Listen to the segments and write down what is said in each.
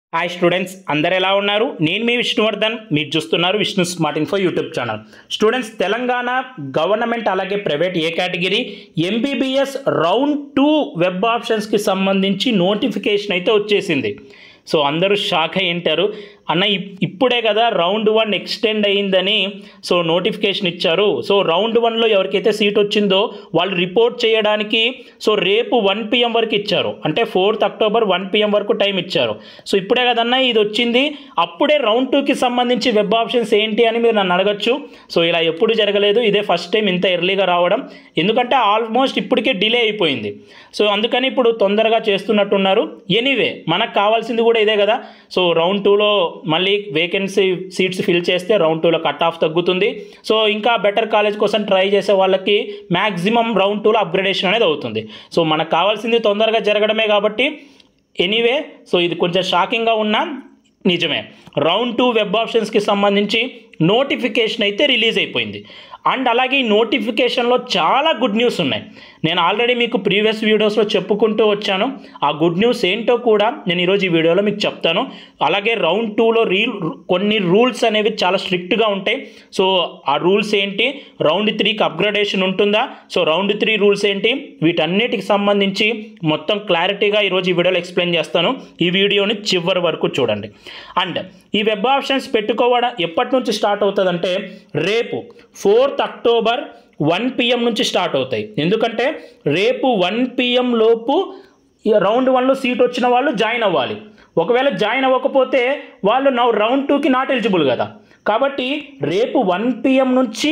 hi students అందరు ఎలా ఉన్నారు నేను మీ విష్ణువర్ధన్ మీరు చూస్తున్నారు Vishnu smart info YouTube channel students Telangana government అలాగే private A category MBBS round two web ఆప్షన్స్కి సంబంధించి నోటిఫికేషన్ అయితే వచ్చేసింది సో అందరూ షాక్ అయి ఉంటారు అన్న ఇప్- ఇప్పుడే కదా రౌండ్ వన్ ఎక్స్టెండ్ అయ్యిందని సో నోటిఫికేషన్ ఇచ్చారు సో రౌండ్ వన్లో ఎవరికైతే సీట్ వచ్చిందో వాళ్ళు రిపోర్ట్ చేయడానికి సో రేపు వన్ పిఎం వరకు ఇచ్చారు అంటే ఫోర్త్ అక్టోబర్ వన్ పిఎం వరకు టైం ఇచ్చారు సో ఇప్పుడే కదన్నా ఇది వచ్చింది అప్పుడే రౌండ్ టూకి సంబంధించి వెబ్ ఆప్షన్స్ ఏంటి అని మీరు నన్ను అడగచ్చు సో ఇలా ఎప్పుడు జరగలేదు ఇదే ఫస్ట్ టైం ఇంత ఎర్లీగా రావడం ఎందుకంటే ఆల్మోస్ట్ ఇప్పటికే డిలే అయిపోయింది సో అందుకని ఇప్పుడు తొందరగా చేస్తున్నట్టున్నారు ఎనీవే మనకు కావాల్సింది కూడా ఇదే కదా సో రౌండ్ టూలో మళ్ళీ వేకెన్సీ సీట్స్ ఫిల్ చేస్తే రౌండ్ టూలో కట్ ఆఫ్ తగ్గుతుంది సో ఇంకా బెటర్ కాలేజ్ కోసం ట్రై చేసే వాళ్ళకి మ్యాక్సిమం రౌండ్ టూలో అప్గ్రేడేషన్ అనేది అవుతుంది సో మనకు కావాల్సింది తొందరగా జరగడమే కాబట్టి ఎనీవే సో ఇది కొంచెం షాకింగ్గా ఉన్నా నిజమే రౌండ్ టూ వెబ్ ఆప్షన్స్కి సంబంధించి నోటిఫికేషన్ అయితే రిలీజ్ అయిపోయింది అండ్ అలాగే ఈ నోటిఫికేషన్లో చాలా గుడ్ న్యూస్ ఉన్నాయి నేను ఆల్రెడీ మీకు ప్రీవియస్ వీడియోస్లో చెప్పుకుంటూ వచ్చాను ఆ గుడ్ న్యూస్ ఏంటో కూడా నేను ఈరోజు ఈ వీడియోలో మీకు చెప్తాను అలాగే రౌండ్ టూలో రీల్ కొన్ని రూల్స్ అనేవి చాలా స్ట్రిక్ట్గా ఉంటాయి సో ఆ రూల్స్ ఏంటి రౌండ్ త్రీకి అప్గ్రేడేషన్ ఉంటుందా సో రౌండ్ త్రీ రూల్స్ ఏంటి వీటన్నిటికి సంబంధించి మొత్తం క్లారిటీగా ఈరోజు ఈ వీడియోలో ఎక్స్ప్లెయిన్ చేస్తాను ఈ వీడియోని చివరి వరకు చూడండి అండ్ ఈ వెబ్ ఆప్షన్స్ పెట్టుకోవడం ఎప్పటి నుంచి స్టార్ట్ అవుతుందంటే రేపు ఫోర్త్ అక్టోబర్ వన్ పిఎం నుంచి స్టార్ట్ అవుతాయి ఎందుకంటే రేపు వన్ పిఎం లోపు ఈ రౌండ్ వన్లో సీట్ వచ్చిన వాళ్ళు జాయిన్ అవ్వాలి ఒకవేళ జాయిన్ అవ్వకపోతే వాళ్ళు నౌ రౌండ్ టూకి నాట్ ఎలిజిబుల్ కదా కాబట్టి రేపు వన్ పిఎం నుంచి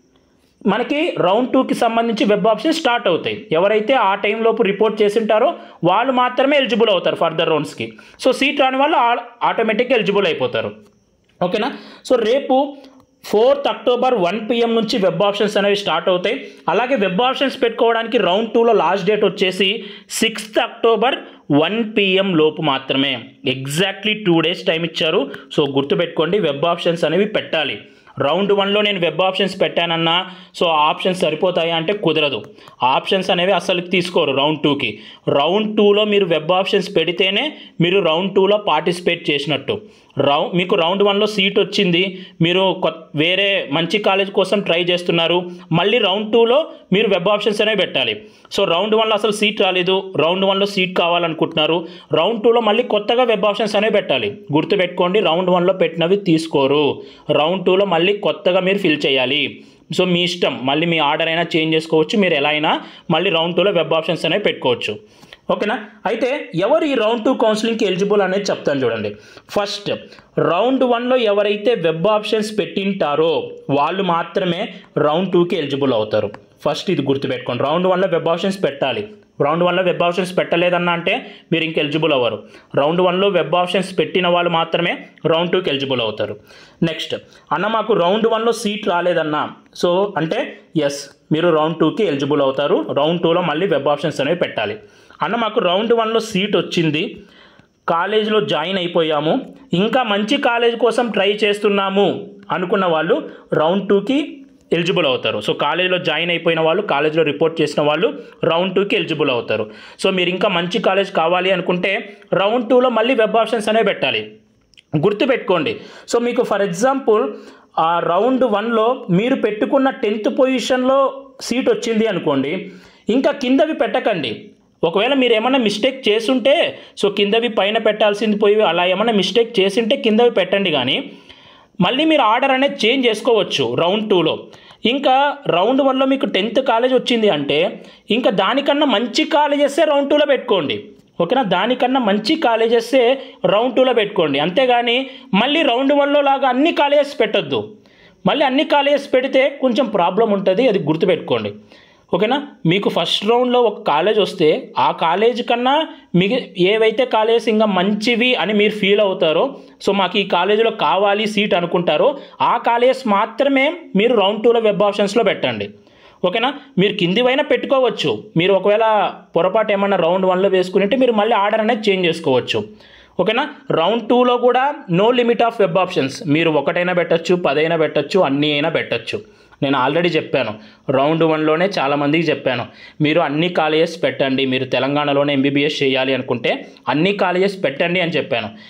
మనకి రౌండ్ టూకి సంబంధించి వెబ్ ఆప్షన్ స్టార్ట్ అవుతాయి ఎవరైతే ఆ టైంలోపు రిపోర్ట్ చేసి ఉంటారో వాళ్ళు మాత్రమే ఎలిజిబుల్ అవుతారు ఫర్దర్ రౌండ్స్కి సో సీట్ రాని వాళ్ళు ఆటోమేటిక్గా ఎలిజిబుల్ అయిపోతారు ఓకేనా సో రేపు ఫోర్త్ అక్టోబర్ వన్ పిఎం నుంచి వెబ్ ఆప్షన్స్ అనేవి స్టార్ట్ అవుతాయి అలాగే వెబ్ ఆప్షన్స్ పెట్టుకోవడానికి రౌండ్ టూలో లాస్ట్ డేట్ వచ్చేసి సిక్స్త్ అక్టోబర్ వన్ పిఎం లోపు మాత్రమే ఎగ్జాక్ట్లీ టూ డేస్ టైం ఇచ్చారు సో గుర్తుపెట్టుకోండి వెబ్ ఆప్షన్స్ అనేవి పెట్టాలి రౌండ్ వన్లో నేను వెబ్ ఆప్షన్స్ పెట్టానన్నా సో ఆ ఆప్షన్స్ సరిపోతాయా అంటే కుదరదు ఆప్షన్స్ అనేవి అసలు తీసుకోరు రౌండ్ టూకి రౌండ్ టూలో మీరు వెబ్ ఆప్షన్స్ పెడితేనే మీరు రౌండ్ టూలో పార్టిసిపేట్ చేసినట్టు రౌ మీకు రౌండ్ వన్లో సీట్ వచ్చింది మీరు కొ- వేరే మంచి కాలేజ్ కోసం ట్రై చేస్తున్నారు మళ్ళీ రౌండ్ టూలో మీరు వెబ్ ఆప్షన్స్ అనేవి పెట్టాలి సో రౌండ్ వన్లో అసలు సీట్ రాలేదు రౌండ్ వన్లో సీట్ కావాలనుకుంటున్నారు రౌండ్ టూలో మళ్ళీ కొత్తగా వెబ్ ఆప్షన్స్ అనేవి పెట్టాలి గుర్తుపెట్టుకోండి రౌండ్ వన్లో పెట్టినవి తీసుకోరు రౌండ్ టూలో మళ్ళీ కొత్తగా మీరు ఫిల్ చేయాలి సో మీ ఇష్టం మళ్ళీ మీ ఆర్డర్ అయినా చేంజ్ చేసుకోవచ్చు మీరు ఎలా అయినా మళ్ళీ రౌండ్ టూలో వెబ్ ఆప్షన్స్ అనేవి పెట్టుకోవచ్చు ఓకేనా అయితే ఎవరు ఈ రౌండ్ టూ కౌన్సిలింగ్కి ఎలిజిబుల్ అనేది చెప్తాను చూడండి ఫస్ట్ రౌండ్ వన్లో ఎవరైతే వెబ్ ఆప్షన్స్ పెట్టింటారో వాళ్ళు మాత్రమే రౌండ్ టూకి ఎలిజిబుల్ అవుతారు ఫస్ట్ ఇది గుర్తుపెట్టుకోండి రౌండ్ వన్లో వెబ్ ఆప్షన్స్ పెట్టాలి రౌండ్ వన్లో వెబ్ ఆప్షన్స్ పెట్టలేదన్నా అంటే మీరు ఇంక ఎలిజిబుల్ అవ్వరు రౌండ్ వన్లో వెబ్ ఆప్షన్స్ పెట్టిన వాళ్ళు మాత్రమే రౌండ్ టూకి ఎలిజిబుల్ అవుతారు నెక్స్ట్ అన్న మాకు రౌండ్ వన్లో సీట్ రాలేదన్నా సో అంటే ఎస్ మీరు రౌండ్ టూకి ఎలిజిబుల్ అవుతారు రౌండ్ టూలో మళ్ళీ వెబ్ ఆప్షన్స్ అనేవి పెట్టాలి అన్న మాకు రౌండ్ వన్లో సీట్ వచ్చింది కాలేజీలో జాయిన్ అయిపోయాము ఇంకా మంచి కాలేజ్ కోసం ట్రై చేస్తున్నాము అనుకున్న వాళ్ళు రౌండ్ టూకి ఎలిజిబుల్ అవుతారు సో కాలేజీలో జాయిన్ అయిపోయిన వాళ్ళు కాలేజీలో రిపోర్ట్ చేసిన వాళ్ళు రౌండ్ టూకి ఎలిజిబుల్ అవుతారు సో మీరు ఇంకా మంచి కాలేజ్ కావాలి అనుకుంటే రౌండ్ టూలో మళ్ళీ వెబ్ ఆప్షన్స్ అనేవి పెట్టాలి గుర్తుపెట్టుకోండి సో మీకు ఫర్ ఎగ్జాంపుల్ ఆ రౌండ్ వన్లో మీరు పెట్టుకున్న టెన్త్ పొజిషన్లో సీట్ వచ్చింది అనుకోండి ఇంకా కిందవి పెట్టకండి ఒకవేళ మీరు ఏమైనా మిస్టేక్ చేసుంటే సో కిందవి పైన పెట్టాల్సింది పోయి అలా ఏమైనా మిస్టేక్ చేసింటే కిందవి పెట్టండి కానీ మళ్ళీ మీరు ఆర్డర్ అనేది చేంజ్ చేసుకోవచ్చు రౌండ్ టూలో ఇంకా రౌండ్ వన్లో మీకు టెన్త్ కాలేజ్ వచ్చింది అంటే ఇంకా దానికన్నా మంచి కాలేజెస్సే రౌండ్ టూలో పెట్టుకోండి ఓకేనా దానికన్నా మంచి కాలేజెస్సే రౌండ్ టూలో పెట్టుకోండి అంతేగాని మళ్ళీ రౌండ్ వన్లో లాగా అన్ని కాలేజెస్ పెట్టొద్దు మళ్ళీ అన్ని కాలేజెస్ పెడితే కొంచెం ప్రాబ్లం ఉంటుంది అది గుర్తుపెట్టుకోండి ఓకేనా మీకు ఫస్ట్ రౌండ్లో ఒక కాలేజ్ వస్తే ఆ కాలేజ్ కన్నా మిగ ఏవైతే కాలేజెస్ ఇంకా మంచివి అని మీరు ఫీల్ అవుతారో సో మాకు ఈ కాలేజీలో కావాలి సీట్ అనుకుంటారో ఆ కాలేజెస్ మాత్రమే మీరు రౌండ్ టూలో వెబ్ ఆప్షన్స్లో పెట్టండి ఓకేనా మీరు కింది పైన పెట్టుకోవచ్చు మీరు ఒకవేళ పొరపాటు ఏమన్నా రౌండ్ వన్లో వేసుకుంటే మీరు మళ్ళీ ఆర్డర్ అనేది చేంజ్ చేసుకోవచ్చు ఓకేనా రౌండ్ టూలో కూడా no limit of web options మీరు ఒకటైనా పెట్టచ్చు పదైనా పెట్టచ్చు అన్నీ అయినా పెట్టచ్చు నేను ఆల్రెడీ చెప్పాను రౌండ్ వన్లోనే చాలామందికి చెప్పాను మీరు అన్ని కాలేజెస్ పెట్టండి మీరు తెలంగాణలోనే ఎంబీబీఎస్ చేయాలి అనుకుంటే అన్ని కాలేజెస్ పెట్టండి అని చెప్పాను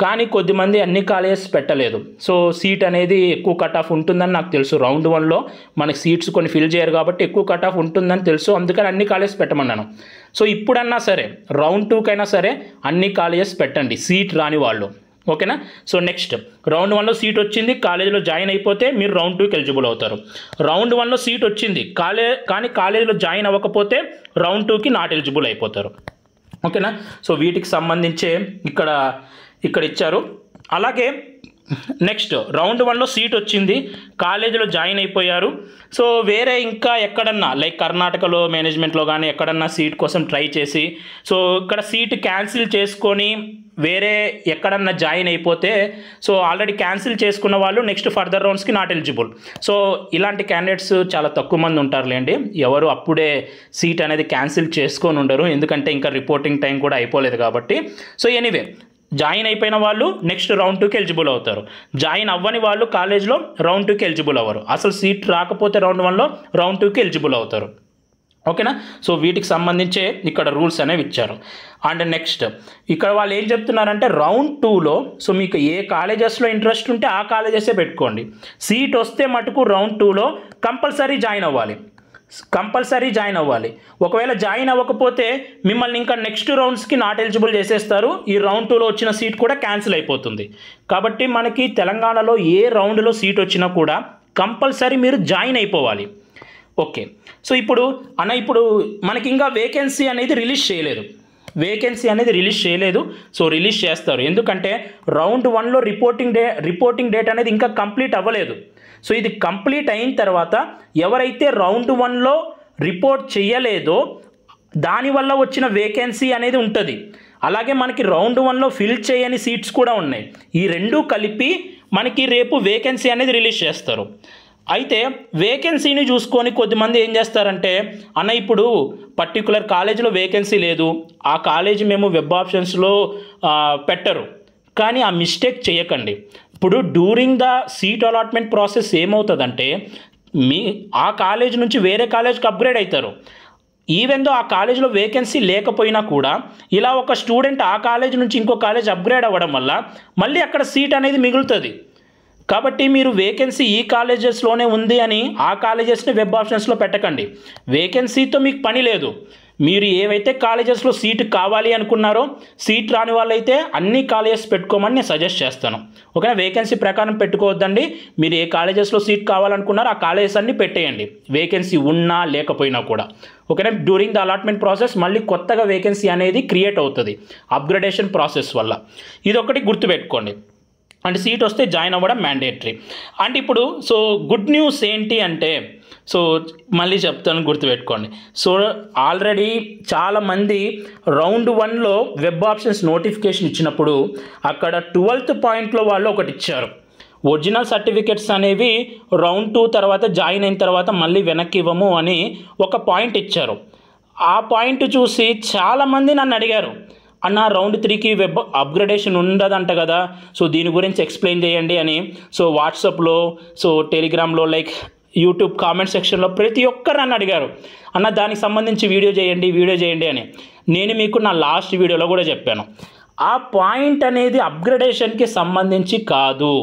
కానీ కొద్దిమంది అన్ని కాలేజెస్ పెట్టలేదు సో సీట్ అనేది ఎక్కువ కట్ ఆఫ్ ఉంటుందని నాకు తెలుసు రౌండ్ వన్లో మనకి సీట్స్ కొన్ని ఫిల్ చేయరు కాబట్టి ఎక్కువ కట్ ఆఫ్ ఉంటుందని తెలుసు అందుకని అన్ని కాలేజెస్ పెట్టమన్నాను సో ఇప్పుడన్నా సరే రౌండ్ టూకైనా సరే అన్ని కాలేజెస్ పెట్టండి సీట్ రాని వాళ్ళు ఓకేనా సో నెక్స్ట్ రౌండ్ వన్లో సీట్ వచ్చింది కాలేజీలో జాయిన్ అయిపోతే మీరు రౌండ్ టూకి ఎలిజిబుల్ అవుతారు రౌండ్ వన్లో సీట్ వచ్చింది కాలే కానీ కాలేజీలో జాయిన్ అవ్వకపోతే రౌండ్ టూకి నాట్ ఎలిజిబుల్ అయిపోతారు ఓకేనా సో వీటికి సంబంధించే ఇక్కడ ఇక్కడ ఇచ్చారు అలాగే నెక్స్ట్ రౌండ్ వన్లో సీట్ వచ్చింది కాలేజీలో జాయిన్ అయిపోయారు సో వేరే ఇంకా ఎక్కడన్నా లైక్ కర్ణాటకలో మేనేజ్మెంట్లో కానీ ఎక్కడన్నా సీట్ కోసం ట్రై చేసి సో ఇక్కడ సీట్ క్యాన్సిల్ చేసుకొని వేరే ఎక్కడన్నా జాయిన్ అయిపోతే సో ఆల్రెడీ క్యాన్సిల్ చేసుకున్న వాళ్ళు నెక్స్ట్ ఫర్దర్ రౌండ్స్కి నాట్ ఎలిజిబుల్ సో ఇలాంటి క్యాండిడేట్స్ చాలా తక్కువ మంది ఉంటారులేండి ఎవరు అప్పుడే సీట్ అనేది క్యాన్సిల్ చేసుకొని ఉండరు ఎందుకంటే ఇంకా రిపోర్టింగ్ టైం కూడా అయిపోలేదు కాబట్టి సో ఎనీవే జాయిన్ అయిపోయిన వాళ్ళు నెక్స్ట్ రౌండ్ టూకి ఎలిజిబుల్ అవుతారు జాయిన్ అవ్వని వాళ్ళు కాలేజ్లో రౌండ్ టూకి ఎలిజిబుల్ అవ్వరు అసలు సీట్ రాకపోతే రౌండ్ వన్లో రౌండ్ టూకి ఎలిజిబుల్ అవుతారు ఓకేనా సో వీటికి సంబంధించే ఇక్కడ రూల్స్ అనేవి ఇచ్చారు అండ్ నెక్స్ట్ ఇక్కడ వాళ్ళు ఏం చెప్తున్నారంటే రౌండ్ టూలో సో మీకు ఏ కాలేజెస్లో ఇంట్రెస్ట్ ఉంటే ఆ కాలేజెసే పెట్టుకోండి సీట్ వస్తే మటుకు రౌండ్ టూలో కంపల్సరీ జాయిన్ అవ్వాలి కంపల్సరీ జాయిన్ అవ్వాలి ఒకవేళ జాయిన్ అవ్వకపోతే మిమ్మల్ని ఇంకా నెక్స్ట్ రౌండ్స్కి నాట్ ఎలిజిబుల్ చేసేస్తారు ఈ రౌండ్ టూలో వచ్చిన సీట్ కూడా క్యాన్సిల్ అయిపోతుంది కాబట్టి మనకి తెలంగాణలో ఏ రౌండ్లో సీట్ వచ్చినా కూడా కంపల్సరీ మీరు జాయిన్ అయిపోవాలి ఓకే సో ఇప్పుడు అన్న ఇప్పుడు మనకి ఇంకా వేకెన్సీ అనేది రిలీజ్ చేయలేదు వేకెన్సీ అనేది రిలీజ్ చేయలేదు సో రిలీజ్ చేస్తారు ఎందుకంటే రౌండ్ వన్లో రిపోర్టింగ్ డే రిపోర్టింగ్ డేట్ అనేది ఇంకా కంప్లీట్ అవ్వలేదు సో ఇది కంప్లీట్ అయిన తర్వాత ఎవరైతే రౌండ్ వన్లో రిపోర్ట్ చేయలేదో దానివల్ల వచ్చిన వేకెన్సీ అనేది ఉంటుంది అలాగే మనకి రౌండ్ వన్లో ఫిల్ చేయని సీట్స్ కూడా ఉన్నాయి ఈ రెండు కలిపి మనకి రేపు వేకెన్సీ అనేది రిలీజ్ చేస్తారు అయితే వేకెన్సీని చూసుకొని కొద్దిమంది ఏం చేస్తారంటే అన్న ఇప్పుడు పర్టికులర్ కాలేజీలో వేకెన్సీ లేదు ఆ కాలేజీ మేము వెబ్ ఆప్షన్స్లో ఆ, పెట్టరు కానీ ఆ మిస్టేక్ చేయకండి ఇప్పుడు during the seat allotment process ఏమవుతుందంటే మీ ఆ కాలేజ్ నుంచి వేరే కాలేజ్కి అప్గ్రేడ్ అవుతారు ఈవెన్ దో ఆ కాలేజ్లో వేకెన్సీ లేకపోయినా కూడా ఇలా ఒక స్టూడెంట్ ఆ కాలేజ్ నుంచి ఇంకో కాలేజ్ అప్గ్రేడ్ అవ్వడం వల్ల మళ్ళీ అక్కడ సీట్ అనేది మిగులుతుంది కాబట్టి మీరు వేకెన్సీ ఈ కాలేజెస్లోనే ఉంది అని ఆ కాలేజెస్ని వెబ్ ఆప్షన్స్లో పెట్టకండి వేకెన్సీతో మీకు పని లేదు మీరు ఏవైతే కాలేజెస్లో సీట్ కావాలి అనుకున్నారో సీట్ రాని వాళ్ళైతే అన్ని కాలేజెస్ పెట్టుకోమని నేను సజెస్ట్ చేస్తాను ఓకేనా వేకెన్సీ ప్రకారం పెట్టుకోవద్దండి మీరు ఏ కాలేజెస్లో సీట్ కావాలనుకున్నారో ఆ కాలేజెస్ అన్ని పెట్టేయండి వేకెన్సీ ఉన్నా లేకపోయినా కూడా ఓకేనా డ్యూరింగ్ ద అలాట్మెంట్ ప్రాసెస్ మళ్ళీ కొత్తగా వేకెన్సీ అనేది క్రియేట్ అవుతుంది అప్గ్రేడేషన్ ప్రాసెస్ వల్ల ఇది ఒకటి గుర్తుపెట్టుకోండి అండ్ సీట్ వస్తే జాయిన్ అవ్వడం మ్యాండేటరీ అండ్ ఇప్పుడు సో గుడ్ న్యూస్ ఏంటి అంటే సో మళ్ళీ చెప్తాను గుర్తుపెట్టుకోండి సో ఆల్రెడీ చాలామంది రౌండ్ వన్లో వెబ్ ఆప్షన్స్ నోటిఫికేషన్ ఇచ్చినప్పుడు అక్కడ ట్వెల్త్ పాయింట్లో వాళ్ళు ఒకటి ఇచ్చారు ఒరిజినల్ సర్టిఫికెట్స్ అనేవి రౌండ్ టూ తర్వాత జాయిన్ అయిన తర్వాత మళ్ళీ వెనక్కి ఇవ్వము అని ఒక పాయింట్ ఇచ్చారు ఆ పాయింట్ చూసి చాలామంది నన్ను అడిగారు అన్న రౌండ్ త్రీకి వెబ్ అప్గ్రేడేషన్ ఉండదంట కదా సో దీని గురించి ఎక్స్ప్లెయిన్ చేయండి అని సో వాట్సాప్లో సో టెలిగ్రామ్లో లైక్ యూట్యూబ్ కామెంట్ సెక్షన్లో ప్రతి ఒక్కరు నన్ను అడిగారు అన్న దానికి సంబంధించి వీడియో చేయండి వీడియో చేయండి అని నేను మీకు నా లాస్ట్ వీడియోలో కూడా చెప్పాను ఆ పాయింట్ అనేది అప్గ్రేడేషన్కి సంబంధించి కాదు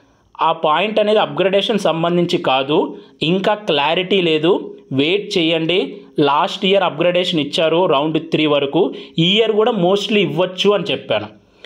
ఆ పాయింట్ అనేది అప్గ్రేడేషన్ సంబంధించి కాదు ఇంకా క్లారిటీ లేదు వెయిట్ చేయండి లాస్ట్ ఇయర్ అప్గ్రేడేషన్ ఇచ్చారు రౌండ్ త్రీ వరకు ఈ ఇయర్ కూడా మోస్ట్లీ ఇవ్వచ్చు అని చెప్పాను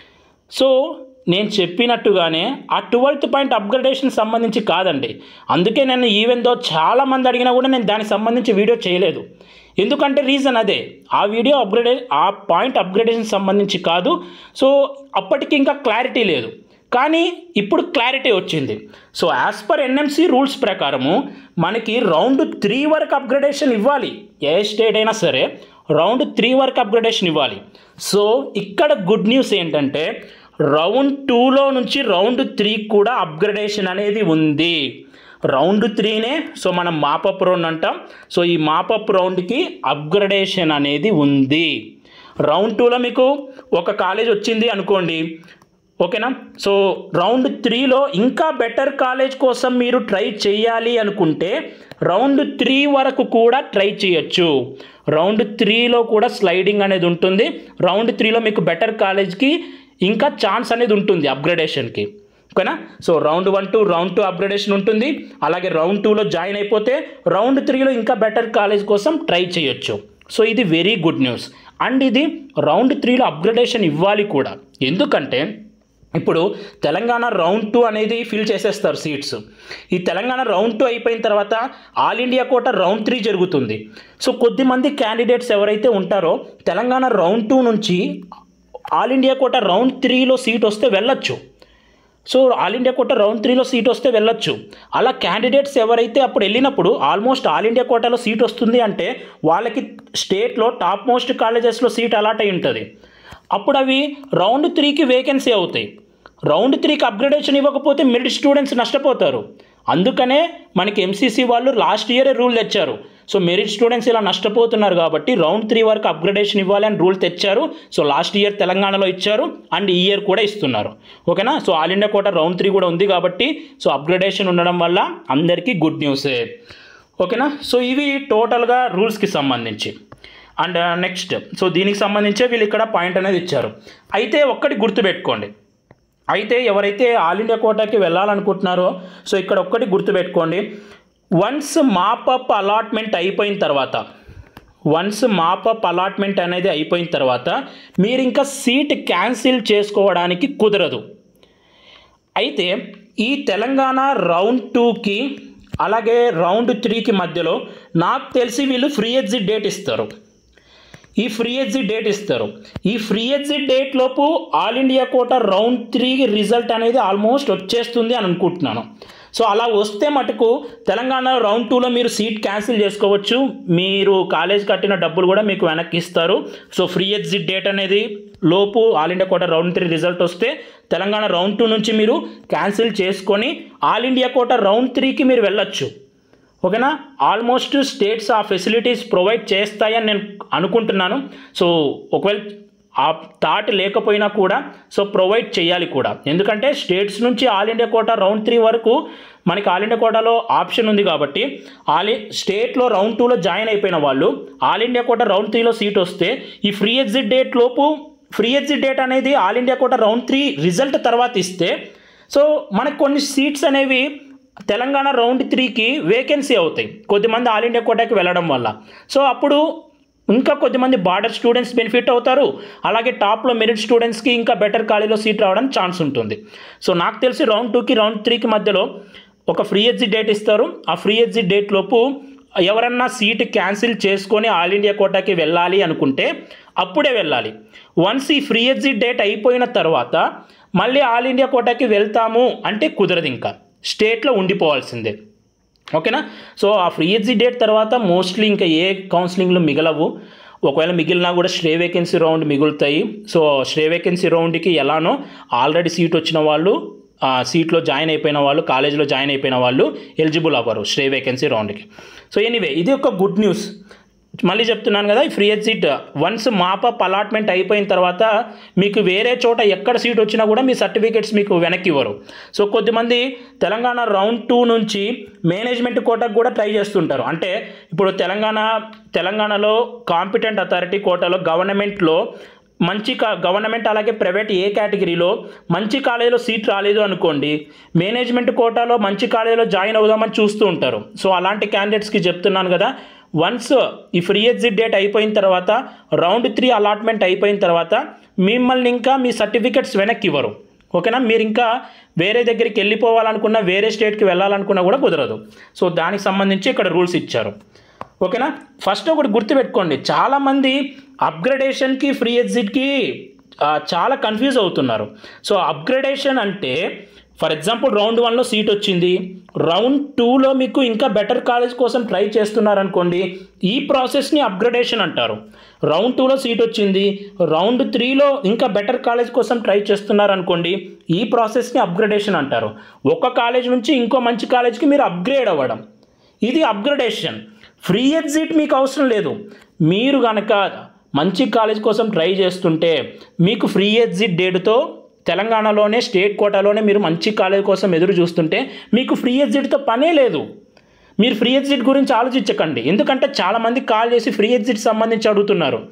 సో నేను చెప్పినట్టుగానే ఆ ట్వెల్త్ పాయింట్ అప్గ్రేడేషన్ సంబంధించి కాదండి అందుకే నేను ఈవెన్ దో చాలామంది అడిగినా కూడా నేను దానికి సంబంధించి వీడియో చేయలేదు ఎందుకంటే రీజన్ అదే ఆ వీడియో అప్గ్రేడే ఆ పాయింట్ అప్గ్రేడేషన్ సంబంధించి కాదు సో అప్పటికి ఇంకా క్లారిటీ లేదు కానీ ఇప్పుడు క్లారిటీ వచ్చింది so as per NMC rules ప్రకారము మనకి రౌండ్ త్రీ వరకు అప్గ్రేడేషన్ ఇవ్వాలి ఏ స్టేట్ అయినా సరే రౌండ్ త్రీ వరకు అప్గ్రేడేషన్ ఇవ్వాలి సో ఇక్కడ గుడ్ న్యూస్ ఏంటంటే రౌండ్ టూలో నుంచి రౌండ్ త్రీ కూడా అప్గ్రేడేషన్ అనేది ఉంది రౌండ్ త్రీనే సో మనం మాపప్ రౌండ్ అంటాం సో ఈ మాపప్ రౌండ్కి అప్గ్రేడేషన్ అనేది ఉంది రౌండ్ టూలో మీకు ఒక కాలేజ్ వచ్చింది అనుకోండి ఓకేనా సో రౌండ్ త్రీలో ఇంకా బెటర్ కాలేజ్ కోసం మీరు ట్రై చేయాలి అనుకుంటే రౌండ్ త్రీ వరకు కూడా ట్రై చేయొచ్చు రౌండ్ త్రీలో కూడా స్లైడింగ్ అనేది ఉంటుంది రౌండ్ త్రీలో మీకు బెటర్ కాలేజ్కి ఇంకా ఛాన్స్ అనేది ఉంటుంది అప్గ్రేడేషన్కి ఓకేనా so round one to round two upgradation ఉంటుంది అలాగే రౌండ్ టూలో జాయిన్ అయిపోతే రౌండ్ త్రీలో ఇంకా బెటర్ కాలేజ్ కోసం ట్రై చేయొచ్చు సో ఇది వెరీ గుడ్ న్యూస్ అండ్ ఇది రౌండ్ త్రీలో అప్గ్రేడేషన్ ఇవ్వాలి కూడా ఎందుకంటే ఇప్పుడు తెలంగాణ రౌండ్ టూ అనేది ఫిల్ చేసేస్తారు సీట్స్ ఈ తెలంగాణ రౌండ్ టూ అయిపోయిన తర్వాత all India quota round three జరుగుతుంది సో కొద్దిమంది క్యాండిడేట్స్ ఎవరైతే ఉంటారో తెలంగాణ రౌండ్ టూ నుంచి ఆల్ ఇండియా కోట రౌండ్ త్రీలో సీట్ వస్తే వెళ్ళొచ్చు so all India quota round త్రీలో సీట్ వస్తే వెళ్ళొచ్చు అలా క్యాండిడేట్స్ ఎవరైతే అప్పుడు వెళ్ళినప్పుడు ఆల్మోస్ట్ ఆల్ ఇండియా కోటాలో సీట్ వస్తుంది అంటే వాళ్ళకి స్టేట్లో టాప్ మోస్ట్ కాలేజెస్లో సీట్ అలాట్ అయి ఉంటుంది అప్పుడు అవి రౌండ్ త్రీకి వేకెన్సీ అవుతాయి రౌండ్ త్రీకి అప్గ్రేడేషన్ ఇవ్వకపోతే మెరిట్ స్టూడెంట్స్ నష్టపోతారు అందుకనే మనకి ఎంసీసీ వాళ్ళు లాస్ట్ ఇయరే రూల్ తెచ్చారు సో మెరిట్ స్టూడెంట్స్ ఇలా నష్టపోతున్నారు కాబట్టి రౌండ్ త్రీ వరకు అప్గ్రేడేషన్ ఇవ్వాలి అని రూల్ తెచ్చారు సో లాస్ట్ ఇయర్ తెలంగాణలో ఇచ్చారు అండ్ ఈ ఇయర్ కూడా ఇస్తున్నారు ఓకేనా so all India quota round three కూడా ఉంది కాబట్టి సో అప్గ్రేడేషన్ ఉండడం వల్ల అందరికీ గుడ్ న్యూసే ఓకేనా సో ఇవి టోటల్గా రూల్స్కి సంబంధించి అండ్ నెక్స్ట్ సో దీనికి సంబంధించే వీళ్ళు ఇక్కడ పాయింట్ అనేది ఇచ్చారు అయితే ఒక్కటి గుర్తుపెట్టుకోండి అయితే ఎవరైతే ఆల్ ఇండియా కోటాకి వెళ్ళాలనుకుంటున్నారో సో ఇక్కడ ఒక్కటి గుర్తుపెట్టుకోండి వన్స్ మాపప్ అలాట్మెంట్ అయిపోయిన తర్వాత వన్స్ మాపప్ అలాట్మెంట్ అనేది అయిపోయిన తర్వాత మీరు ఇంకా సీట్ క్యాన్సిల్ చేసుకోవడానికి కుదరదు అయితే ఈ తెలంగాణ రౌండ్ టూకి అలాగే రౌండ్ త్రీకి మధ్యలో నాకు తెలిసి వీళ్ళు ఫ్రీ ఎగ్జిట్ డేట్ ఇస్తారు ఈ ఫ్రీ ఎగ్జిట్ డేట్ ఇస్తారు ఈ ఫ్రీ ఎగ్జిట్ డేట్ లోపు all India quota round three result అనేది ఆల్మోస్ట్ వచ్చేస్తుంది అని అనుకుంటున్నాను సో అలా వస్తే మటుకు తెలంగాణ రౌండ్ టూలో మీరు సీట్ క్యాన్సిల్ చేసుకోవచ్చు మీరు కాలేజ్ కట్టిన డబ్బులు కూడా మీకు వెనక్కి ఇస్తారు సో ఫ్రీ ఎగ్జిట్ డేట్ అనేది లోపు all India quota round three result వస్తే తెలంగాణ రౌండ్ టూ నుంచి మీరు క్యాన్సిల్ చేసుకొని ఆల్ ఇండియా కోట రౌండ్ త్రీకి మీరు వెళ్ళొచ్చు ఓకేనా ఆల్మోస్ట్ స్టేట్స్ ఆ ఫెసిలిటీస్ ప్రొవైడ్ చేస్తాయని నేను అనుకుంటున్నాను సో ఒకవేళ ఆ థాట్ లేకపోయినా కూడా సో ప్రొవైడ్ చేయాలి కూడా ఎందుకంటే స్టేట్స్ నుంచి all India quota round three వరకు మనకి ఆల్ ఇండియా కోటాలో ఆప్షన్ ఉంది కాబట్టి ఆల్ స్టేట్లో రౌండ్ టూలో జాయిన్ అయిపోయిన వాళ్ళు ఆల్ ఇండియా కోటా రౌండ్ త్రీలో సీట్ వస్తే ఈ ఫ్రీ ఎగ్జిట్ డేట్ లోపు ఫ్రీ ఎగ్జిట్ డేట్ అనేది all India quota round three result తర్వాత ఇస్తే సో మనకు కొన్ని సీట్స్ అనేవి తెలంగాణ రౌండ్ త్రీకి వేకెన్సీ అవుతాయి కొద్దిమంది ఆల్ ఇండియా కోటాకి వెళ్ళడం వల్ల సో అప్పుడు ఇంకా కొద్దిమంది బార్డర్ స్టూడెంట్స్ బెనిఫిట్ అవుతారు అలాగే టాప్లో మెరిట్ స్టూడెంట్స్కి ఇంకా బెటర్ కాలేజీలో సీట్ రావడానికి ఛాన్స్ ఉంటుంది సో నాకు తెలిసి రౌండ్ టూకి రౌండ్ త్రీకి మధ్యలో ఒక ఫ్రీ ఎగ్జిట్ డేట్ ఇస్తారు ఆ ఫ్రీ ఎగ్జిట్ డేట్ లోపు ఎవరన్నా సీట్ క్యాన్సిల్ చేసుకొని ఆల్ ఇండియా కోటాకి వెళ్ళాలి అనుకుంటే అప్పుడే వెళ్ళాలి వన్స్ ఈ ఫ్రీ ఎగ్జిట్ డేట్ అయిపోయిన తర్వాత మళ్ళీ ఆల్ ఇండియా కోటాకి వెళ్తాము అంటే కుదరదు ఇంకా స్టేట్లో ఉండిపోవాల్సిందే ఓకేనా సో ఆ ఫ్రీ ఎగ్జిట్ డేట్ తర్వాత మోస్ట్లీ ఇంకా ఏ కౌన్సిలింగ్లు మిగలవు ఒకవేళ మిగిలినా కూడా స్ట్రే వేకెన్సీ రౌండ్ మిగులుతాయి సో స్ట్రే వేకెన్సీ రౌండ్కి ఎలానో ఆల్రెడీ సీట్ వచ్చిన వాళ్ళు ఆ సీట్లో జాయిన్ అయిపోయిన వాళ్ళు కాలేజీలో జాయిన్ అయిపోయిన వాళ్ళు ఎలిజిబుల్ అవ్వరు స్ట్రే వేకెన్సీ రౌండ్కి సో ఎనీవే ఇది ఒక గుడ్ న్యూస్ మళ్ళీ చెప్తున్నాను కదా ఈ free exit once mop up allotment అయిపోయిన తర్వాత మీకు వేరే చోట ఎక్కడ సీట్ వచ్చినా కూడా మీ సర్టిఫికేట్స్ మీకు వెనక్కి ఇవ్వరు సో కొద్దిమంది తెలంగాణ రౌండ్ టూ నుంచి మేనేజ్మెంట్ కోటాకు కూడా ట్రై చేస్తుంటారు అంటే ఇప్పుడు తెలంగాణ తెలంగాణలో కాంపిటెంట్ అథారిటీ కోటాలో గవర్నమెంట్లో మంచి కా గవర్నమెంట్ అలాగే ప్రైవేట్ ఏ కేటగిరీలో మంచి కాలేజీలో సీట్ రాలేదు అనుకోండి మేనేజ్మెంట్ కోటాలో మంచి కాలేజీలో జాయిన్ అవుదామని చూస్తూ ఉంటారు సో అలాంటి క్యాండిడేట్స్కి చెప్తున్నాను కదా వన్స్ ఈ ఫ్రీ ఎగ్జిట్ డేట్ అయిపోయిన తర్వాత రౌండ్ త్రీ అలాట్మెంట్ అయిపోయిన తర్వాత మిమ్మల్ని ఇంకా మీ సర్టిఫికెట్స్ వెనక్కి ఇవ్వరు ఓకేనా మీరు ఇంకా వేరే దగ్గరికి వెళ్ళిపోవాలనుకున్నా వేరే స్టేట్కి వెళ్ళాలనుకున్నా కూడా కుదరదు సో దానికి సంబంధించి ఇక్కడ రూల్స్ ఇచ్చారు ఓకేనా ఫస్ట్ ఒకటి గుర్తుపెట్టుకోండి చాలామంది అప్గ్రేడేషన్కి ఫ్రీ ఎగ్జిట్కి ఆ, చాలా కన్ఫ్యూజ్ అవుతున్నారు సో అప్గ్రేడేషన్ అంటే ఫర్ ఎగ్జాంపుల్ రౌండ్ వన్లో సీట్ వచ్చింది రౌండ్ టూలో మీకు ఇంకా బెటర్ కాలేజ్ కోసం ట్రై చేస్తున్నారనుకోండి ఈ ప్రాసెస్ని అప్గ్రేడేషన్ అంటారు రౌండ్ టూలో సీట్ వచ్చింది రౌండ్ త్రీలో ఇంకా బెటర్ కాలేజ్ కోసం ట్రై చేస్తున్నారనుకోండి ఈ ప్రాసెస్ని అప్గ్రేడేషన్ అంటారు ఒక కాలేజ్ నుంచి ఇంకో మంచి కాలేజ్కి మీరు అప్గ్రేడ్ అవ్వడం ఇది అప్గ్రేడేషన్ ఫ్రీ ఎగ్జిట్ మీకు అవసరం లేదు మీరు కనుక మంచి కాలేజ్ కోసం ట్రై చేస్తుంటే మీకు ఫ్రీ ఎగ్జిట్ డేట్తో తెలంగాణలోనే స్టేట్ కోటాలోనే మీరు మంచి కాలేజ్ కోసం ఎదురు చూస్తుంటే మీకు ఫ్రీ ఎగ్జిట్తో పనే లేదు మీరు ఫ్రీ ఎగ్జిట్ గురించి ఆలోచించకండి ఎందుకంటే చాలామంది కాల్ చేసి ఫ్రీ ఎగ్జిట్ సంబంధించి అడుగుతున్నారు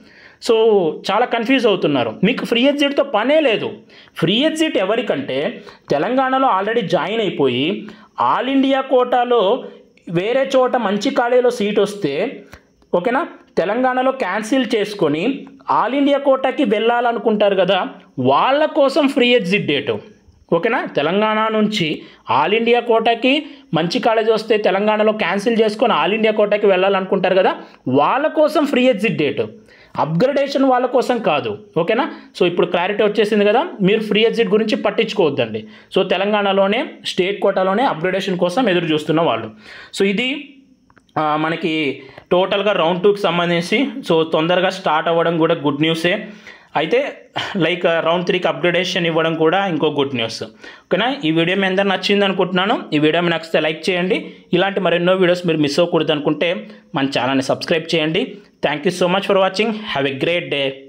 సో చాలా కన్ఫ్యూజ్ అవుతున్నారు మీకు ఫ్రీ ఎగ్జిట్తో పనే లేదు ఫ్రీ ఎగ్జిట్ ఎవరికంటే తెలంగాణలో ఆల్రెడీ జాయిన్ అయిపోయి ఆల్ ఇండియా కోటాలో వేరే చోట మంచి కాలేజీలో సీట్ వస్తే ఓకేనా తెలంగాణలో క్యాన్సిల్ చేసుకొని ఆల్ ఇండియా కోటాకి వెళ్ళాలనుకుంటారు కదా వాళ్ళ కోసం ఫ్రీ ఎగ్జిట్ డేటు ఓకేనా తెలంగాణ నుంచి ఆల్ ఇండియా కోటాకి మంచి కాలేజ్ వస్తే తెలంగాణలో క్యాన్సిల్ చేసుకొని ఆల్ ఇండియా కోటాకి వెళ్ళాలనుకుంటారు కదా వాళ్ళ కోసం ఫ్రీ ఎగ్జిట్ డేట్ అప్గ్రేడేషన్ వాళ్ళ కోసం కాదు ఓకేనా సో ఇప్పుడు క్లారిటీ వచ్చేసింది కదా మీరు ఫ్రీ ఎగ్జిట్ గురించి పట్టించుకోవద్దండి సో తెలంగాణలోనే స్టేట్ కోటాలోనే అప్గ్రేడేషన్ కోసం ఎదురు చూస్తున్న వాళ్ళు సో ఇది ఆ, మనకి టోటల్గా రౌండ్ టూకి సంబంధించి సో తొందరగా స్టార్ట్ అవ్వడం కూడా గుడ్ న్యూసే అయితే లైక్ రౌండ్ త్రీకి అప్గ్రేడేషన్ ఇవ్వడం కూడా ఇంకో గుడ్ న్యూస్ ఓకేనా ఈ వీడియో మీ అందరు నచ్చింది అనుకుంటున్నాను ఈ వీడియో మీ నచ్చితే లైక్ చేయండి ఇలాంటి మరెన్నో వీడియోస్ మీరు మిస్ అవ్వకూడదు అనుకుంటే మన ఛానల్ని సబ్స్క్రైబ్ చేయండి thank you so much for watching have a great day